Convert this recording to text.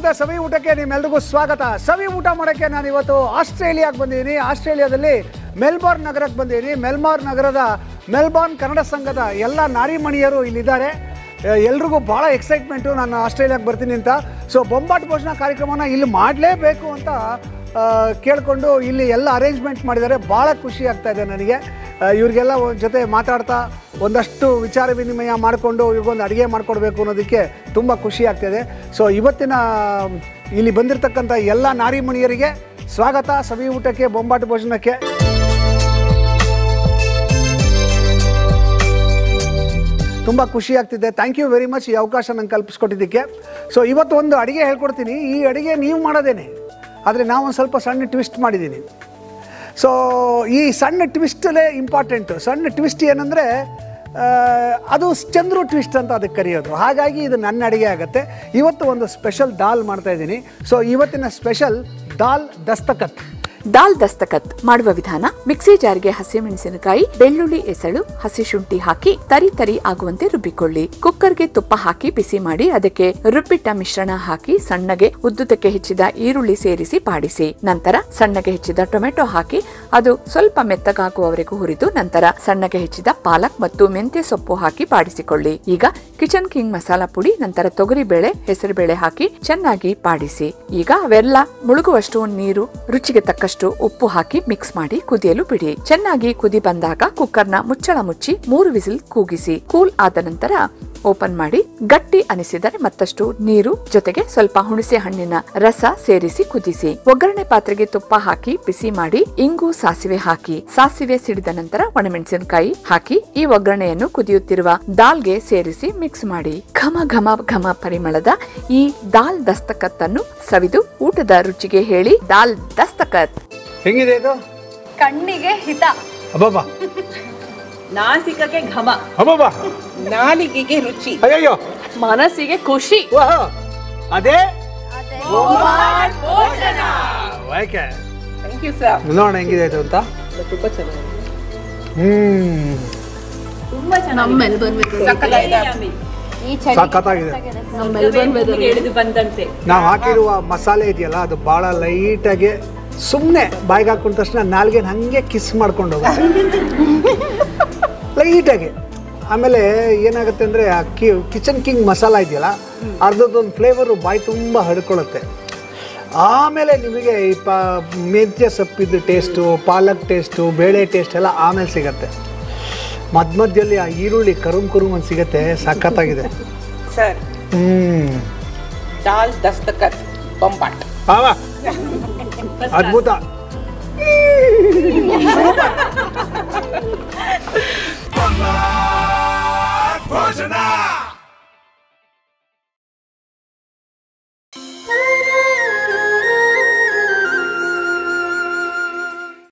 ಇವತ್ತು ಸವಿ ಊಟಕ್ಕೆ ನಿಮ್ಮೆಲ್ರಿಗೂ ಸ್ವಾಗತ ಸವಿ ಊಟ ಮಾಡೋಕ್ಕೆ ನಾನು ಇವತ್ತು ಆಸ್ಟ್ರೇಲಿಯಾಗೆ ಬಂದಿದ್ದೀನಿ ಆಸ್ಟ್ರೇಲಿಯಾದಲ್ಲಿ ಮೆಲ್ಬೋರ್ನ್ ನಗರಕ್ಕೆ ಬಂದಿದ್ದೀನಿ ಮೆಲ್ಬೋರ್ನ್ ನಗರದ ಮೆಲ್ಬೋರ್ನ್ ಕನ್ನಡ ಸಂಘದ ಎಲ್ಲ ನಾರಿಮಣಿಯರು ಇಲ್ಲಿದ್ದಾರೆ ಎಲ್ರಿಗೂ ಭಾಳ ಎಕ್ಸೈಟ್ಮೆಂಟು ನಾನು ಆಸ್ಟ್ರೇಲಿಯಾಗೆ ಬರ್ತೀನಿ ಅಂತ ಸೊ ಬೊಂಬಾಟ್ ಭೋಜನ ಕಾರ್ಯಕ್ರಮನ ಇಲ್ಲಿ ಮಾಡಲೇಬೇಕು ಅಂತ ಆ, ಕೇಳಿಕೊಂಡು ಇಲ್ಲಿ ಎಲ್ಲ ಅರೇಂಜ್ಮೆಂಟ್ ಮಾಡಿದ್ದಾರೆ ಭಾಳ ಖುಷಿ ಆಗ್ತಾ ಇದೆ ನನಗೆ ಆ, ಇವ್ರಿಗೆಲ್ಲ ಒಂದ್ ಜೊತೆ ಮಾತಾಡ್ತಾ ಒಂದಷ್ಟು ವಿಚಾರ ವಿನಿಮಯ ಮಾಡಿಕೊಂಡು ಇವ್ರಿಗೊಂದು ಅಡುಗೆ ಮಾಡಿಕೊಡ್ಬೇಕು ಅನ್ನೋದಕ್ಕೆ ತುಂಬ ಖುಷಿ ಆಗ್ತಾಯಿದೆ ಸೊ ಇವತ್ತಿನ ಇಲ್ಲಿ ಬಂದಿರತಕ್ಕಂಥ ಎಲ್ಲ ನಾರಿಮಣಿಯರಿಗೆ ಸ್ವಾಗತ ಸವಿ ಊಟಕ್ಕೆ ಬೊಂಬಾಟ್ ಭೋಜನಕ್ಕೆ ತುಂಬ ಖುಷಿ ಆಗ್ತಿದೆ ಥ್ಯಾಂಕ್ ಯು ವೆರಿ ಮಚ್ ಈ ಅವಕಾಶ ನಂಗೆ ಕಲ್ಪಿಸ್ಕೊಟ್ಟಿದ್ದಕ್ಕೆ ಸೊ ಇವತ್ತು ಒಂದು ಅಡುಗೆ ಹೇಳ್ಕೊಡ್ತೀನಿ ಈ ಅಡುಗೆ ನೀವು ಮಾಡೋದೇನೆ ಆದರೆ ನಾವು ಒಂದು ಸ್ವಲ್ಪ ಸಣ್ಣ ಟ್ವಿಸ್ಟ್ ಮಾಡಿದ್ದೀನಿ ಸೊ ಈ ಸಣ್ಣ ಟ್ವಿಸ್ಟಲ್ಲೇ ಇಂಪಾರ್ಟೆಂಟು ಸಣ್ಣ ಟ್ವಿಸ್ಟ್ ಏನಂದರೆ ಅದು ಚಂದ್ರು ಟ್ವಿಸ್ಟ್ ಅಂತ ಅದಕ್ಕೆ ಕರೆಯೋದು ಹಾಗಾಗಿ ಇದು ನನ್ನ ಅಡುಗೆ ಆಗುತ್ತೆ ಇವತ್ತು ಒಂದು ಸ್ಪೆಷಲ್ ದಾಲ್ ಮಾಡ್ತಾ ಇದ್ದೀನಿ ಸೊ ಇವತ್ತಿನ ಸ್ಪೆಷಲ್ ದಾಲ್ ದಸ್ತಕತ್ ದಾಲ್ ದಸ್ತಕತ್ ಮಾಡುವ ವಿಧಾನ ಮಿಕ್ಸಿ ಜಾರಿಗೆ ಹಸಿಮೆಣಸಿನಕಾಯಿ ಬೆಳ್ಳುಳ್ಳಿ ಎಸಳು ಹಸಿ ಶುಂಠಿ ಹಾಕಿ ತರಿ ತರಿ ಆಗುವಂತೆ ರುಬ್ಬಿಕೊಳ್ಳಿ ಕುಕ್ಕರ್ಗೆ ತುಪ್ಪ ಹಾಕಿ ಬಿಸಿ ಮಾಡಿ ಅದಕ್ಕೆ ರುಬ್ಬಿಟ್ಟ ಮಿಶ್ರಣ ಹಾಕಿ ಸಣ್ಣಗೆ ಉದ್ದುದಕ್ಕೆ ಹೆಚ್ಚಿದ ಈರುಳ್ಳಿ ಸೇರಿಸಿ ಬಾಡಿಸಿ ನಂತರ ಸಣ್ಣಗೆ ಹೆಚ್ಚಿದ ಟೊಮೆಟೊ ಹಾಕಿ ಅದು ಸ್ವಲ್ಪ ಮೆತ್ತಗಾಗುವವರೆಗೂ ಹುರಿದು ನಂತರ ಸಣ್ಣಗೆ ಹೆಚ್ಚಿದ ಪಾಲಕ್ ಮತ್ತು ಮೆಂತ್ಯ ಸೊಪ್ಪು ಹಾಕಿ ಬಾಡಿಸಿಕೊಳ್ಳಿ ಈಗ ಕಿಚನ್ ಕಿಂಗ್ ಮಸಾಲ ಪುಡಿ ನಂತರ ತೊಗರಿ ಬೇಳೆ ಹೆಸರು ಬೇಳೆ ಹಾಕಿ ಚೆನ್ನಾಗಿ ಬಾಡಿಸಿ ಈಗ ಅವೆಲ್ಲ ಮುಳುಗುವಷ್ಟು ನೀರು ರುಚಿಗೆ ತಕ್ಕಷ್ಟು ಉಪ್ಪು ಹಾಕಿ ಮಿಕ್ಸ್ ಮಾಡಿ ಕುದಿಯಲು ಬಿಡಿ ಚೆನ್ನಾಗಿ ಕುದಿ ಬಂದಾಗ ಕುಕ್ಕರ್ನ ಮುಚ್ಚಳ ಮುಚ್ಚಿ ಮೂರು ವಿಸಿಲ್ ಕೂಗಿಸಿ ಕೂಲ್ ಆದ ನಂತರ ಓಪನ್ ಮಾಡಿ ಗಟ್ಟಿ ಅನಿಸಿದರೆ ಮತ್ತಷ್ಟು ನೀರು ಜೊತೆಗೆ ಸ್ವಲ್ಪ ಹುಣಸೆ ಹಣ್ಣಿನ ರಸ ಸೇರಿಸಿ ಕುದಿಸಿ ಒಗ್ಗರಣೆ ಪಾತ್ರೆಗೆ ತುಪ್ಪ ಹಾಕಿ ಬಿಸಿ ಮಾಡಿ ಇಂಗು ಸಾಸಿವೆ ಹಾಕಿ ಸಾಸಿವೆ ಸಿಡಿದ ನಂತರ ಒಣಮೆಣಸಿನಕಾಯಿ ಹಾಕಿ ಈ ಒಗ್ಗರಣೆಯನ್ನು ಕುದಿಯುತ್ತಿರುವ ದಾಲ್ಗೆ ಸೇರಿಸಿ ಮಿಕ್ಸ್ ಮಾಡಿ ಘಮ ಘಮ ಘಮ ಪರಿಮಳದ ಈ ದಾಲ್ ದಸ್ತಕತ್ತನ್ನು ಸವಿದು ಊಟದ ರುಚಿಗೆ ಹೇಳಿ ದಾಲ್ ದಸ್ತಕತ್ ಹೆಂಗಿದೆ ಇದು ಕಣ್ಣಿಗೆ ಹಿತ ಅಬ್ಬಬ್ಬಾ ನಾಸಿಕಕ್ಕೆ ಘಮ ಅಬ್ಬಬ್ಬಾ ನಾಲಿಗೆಗೆ ರುಚಿ ಅಯ್ಯಯ್ಯೋ ಮನಸ್ಸಿಗೆ ಖುಷಿ ವಾಹ ಅದೇ ಓಕೆ ಥ್ಯಾಂಕ್ ಯು ಸರ್ ನೋಡೋಣ ಹೆಂಗಿದೆ ಇದು ಅಂತ ತುಂಬಾ ಚೆನ್ನಾಗಿದೆ ಹ್ಮ್ ತುಂಬಾ ನಮ್ಮ ಮೆಲ್ಬರ್ನ್ ಚೆನ್ನಾಗಿದೆ ಸಖತ್ತಾಗಿದೆ ನಮ್ಮ ಮೆಲ್ಬರ್ನ್ ವೆದರ್ ಎಳೆದು ಬಂದಂತೆ ನಾವು ಹಾಕಿರುವ ಮಸಾಲೆ ಇದೆಯಲ್ಲ ಅದು ಭಾಳ ಲೈಟಾಗಿ ಸುಮ್ಮನೆ ಬಾಯಿಗೆ ಹಾಕೊಂಡ ತಕ್ಷಣ ನಾಲ್ಗೆನ ಹಾಗೆ ಕಿಸ್ ಮಾಡ್ಕೊಂಡು ಹೋಗುತ್ತೆ ಲೈಟಾಗಿ ಆಮೇಲೆ ಏನಾಗುತ್ತೆ ಅಂದರೆ ಆ ಕಿ ಕಿಚನ್ ಕಿಂಗ್ ಮಸಾಲ ಇದೆಯಲ್ಲ ಅರ್ಧದೊಂದು ಫ್ಲೇವರು ಬಾಯಿ ತುಂಬ ಹಡ್ಕೊಳ್ಳುತ್ತೆ ಆಮೇಲೆ ನಿಮಗೆ ಈ ಪ ಮೆಂತ್ಯ ಸೊಪ್ಪಿದ್ದು ಟೇಸ್ಟು ಪಾಲಕ್ ಟೇಸ್ಟು ಬೇಳೆ ಟೇಸ್ಟ್ ಎಲ್ಲ ಆಮೇಲೆ ಸಿಗತ್ತೆ ಮಧ್ಯ ಮಧ್ಯದಲ್ಲಿ ಆ ಈರುಳ್ಳಿ ಕರುಮ್ ಕರುಮ್ ಅಂತ ಸಿಗತ್ತೆ ಸಖತ್ತಾಗಿದೆ ಸರ್ ಹ್ಮ್ ದಾಲ್ ದಸ್ತಕತ್ ಬೊಂಬಾಟ್ ಆವಾ. ಅದ್ಭುತ